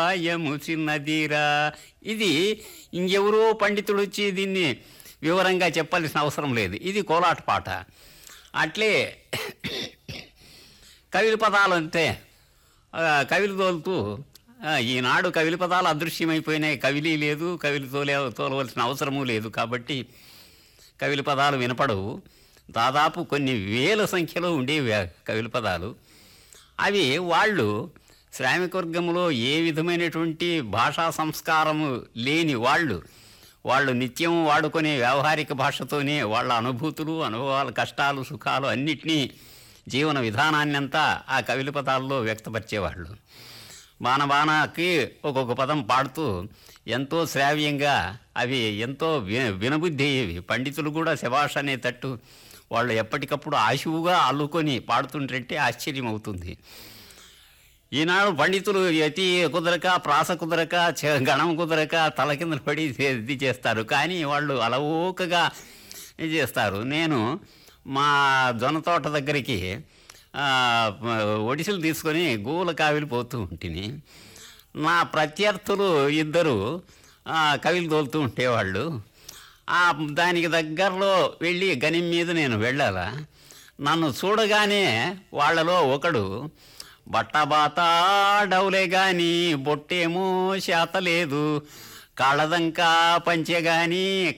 ప్రాయము చిన్నదిరా ఇది ఇంకెవరో పండితుడు వచ్చి దీన్ని వివరంగా చెప్పాల్సిన అవసరం లేదు ఇది కోలాట పాట అట్లే కవిల పదాలు అంతే ఆ, కవిలు తోలుతూ ఆ, ఈనాడు కవిల పదాలు అదృశ్యమైపోయినాయి కవిలి లేదు కవిలు తోలే తోలవలసిన అవసరము లేదు కాబట్టి కవిల పదాలు వినపడవు దాదాపు కొన్ని వేల సంఖ్యలో ఉండేవి ఆ కవిల పదాలు అవి వాళ్ళు శ్రామిక వర్గంలో ఏ విధమైనటువంటి భాషా సంస్కారము లేని వాళ్ళు వాళ్ళు నిత్యం వాడుకునే వ్యావహారిక భాషతోనే వాళ్ళ అనుభూతులు అనుభవాలు కష్టాలు సుఖాలు అన్నిటినీ జీవన విధానాన్ని అంతా ఆ కవిల పదాల్లో వ్యక్తపరిచేవాళ్ళు బాణబాణకి ఒక్కొక్క పదం పాడుతూ ఎంతో శ్రావ్యంగా అవి ఎంతో వి వినబుద్ధి అయ్యేవి పండితులు కూడా శభాష్ అనే తట్టు వాళ్ళు ఎప్పటికప్పుడు ఆశువుగా అల్లుకొని పాడుతుంటే ఆశ్చర్యం అవుతుంది ఈనాడు పండితులు యతి కుదరక ప్రాస కుదరక చ- గణం కుదరక తల కింద పడి చే- ఇది చేస్తారు కానీ వాళ్ళు అలవోకగా ఇది చేస్తారు నేను మా జొన్న తోట దగ్గరికి ఆ, ఒడిసెలు తీసుకొని గూల కావిలి పోతూ ఉంటిని నా ప్రత్యర్థులు ఇద్దరు ఆ, కవిలు తోలుతూ ఉండేవాళ్ళు ఆ దానికి దగ్గరలో వెళ్ళి గని మీద నేను వెళ్ళాలా నన్ను చూడగానే వాళ్ళలో ఒకడు బట్టబాత డౌలే గాని బొట్టేమో శాత లేదు కాళ్ళదంకా పంచె గాని